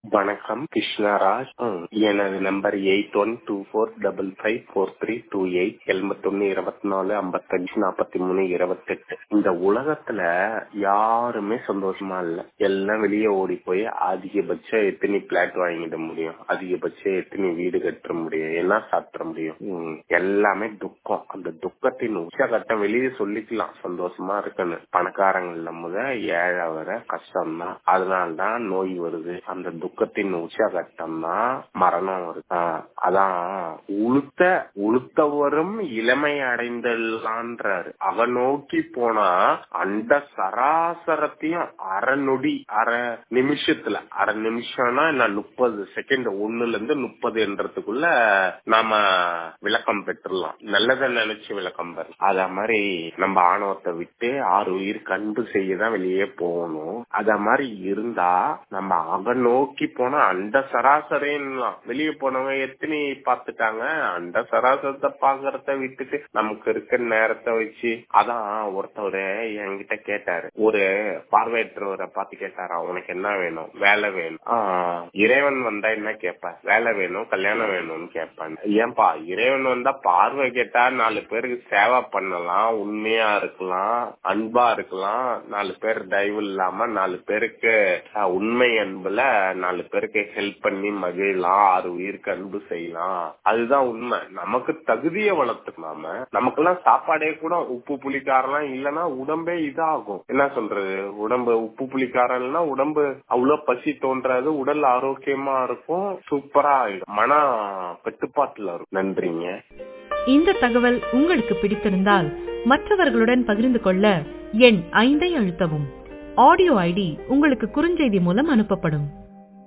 வணக்கம் கிருஷ்ணராஜ் ம், எனது number eight one two four double five four three two eight எண்பத்தொன்னு இருபத்தி நாலு ஐம்பத்தஞ்சு நாற்பத்தி மூணு இருபத்தெட்டு இந்த உலகத்துல யாருமே சந்தோஷமா இல்ல எல்லாம் வெளியே ஓடி போய் அதிகபட்சம் எத்தனை பிளாட் வாங்கிட முடியும் அதிகபட்சம் எத்தனை வீடு கட்ட முடியும் என்ன சாப்பிட முடியும் ம், எல்லாமே துக்கம் அந்த துக்கத்தின் உச்சகட்டம் வெளியே சொல்லிக்கலாம் சந்தோஷமா இருக்குன்னு பணக்காரங்கள்ல முத ஏழை வர கஷ்டம்தான் அதனால்தான் நோய் வருது அந்த துக்கத்தின் உச்சகட்டம் தான் மரணம் வருது ஆஹ், அதான் உளுத்த உளுத்தவரும் இளமை அடைந்தல்லான்றாரு அவ நோக்கி போனா அந்த சராசரத்தையும் அரை நொடி அரை நிமிஷத்துல அரை நிமிஷம்னா என்ன முப்பது செகண்ட் ஒண்ணுல இருந்து முப்பது என்றதுக்குள்ள நாம விளக்கம் பெற்றுலாம் நல்லதை நினைச்சு விளக்கம் பெறலாம் அத மாதிரி நம்ம ஆணவத்தை விட்டு ஆறு உயிர் கண்டு செய்யதான் வெளியே போகணும் அத மாதிரி இருந்தா நம்ம அவ நோக்கி போனா அந்த சராசரின்லாம் வெளியே போனவங்க எத்தனை பார்த்துட்டாங்க அந்த சராசரத்தை பாக்குறத விட்டுட்டு நமக்கு இருக்க நேரத்தை வச்சு அதான் ஒருத்தவரு என்கிட்ட கேட்டாரு ஒரு பார்வையற்றவரை பார்த்து கேட்டாரா உனக்கு என்ன வேணும் வேலை வேணும் ஆஹ் இறைவன் வந்தா என்ன கேட்ப வேலை வேணும் கல்யாணம் வேணும்னு கேட்பான் ஏன்பா இறைவன் வந்தா பார்வை கேட்டா நாலு பேருக்கு சேவை பண்ணலாம் உண்மையா இருக்கலாம் அன்பா இருக்கலாம் நாலு பேர் தயவு இல்லாம நாலு பேருக்கு அஹ், உண்மை அன்புல நாலு பேருக்கு ஹெல்ப் பண்ணி மகிழலாம் ஆறு உயிருக்கு அன்பு செய்யலாம் அதுதான் உண்மை நமக்கு தகுதியை வளர்த்துக்கலாம நமக்கெல்லாம் சாப்பாடே கூட உப்பு புளிக்காரெல்லாம் இல்லைன்னா உடம்பே இதாகும் என்ன சொல்றது உடம்பு உப்பு புளிக்காரம் இல்லைன்னா உடம்பு அவ்வளவு பசி தோன்றாது உடல் ஆரோக்கியமா இருக்கும் சூப்பரா ஆயிடும் மன கட்டுப்பாட்டுல இருக்கும் நன்றிங்க இந்த தகவல் உங்களுக்கு பிடித்திருந்தால் மற்றவர்களுடன் பகிர்ந்து கொள்ள எண் ஐந்தை அழுத்தவும் ஆடியோ ஐடி உங்களுக்கு குறுஞ்செய்தி மூலம் அனுப்பப்படும்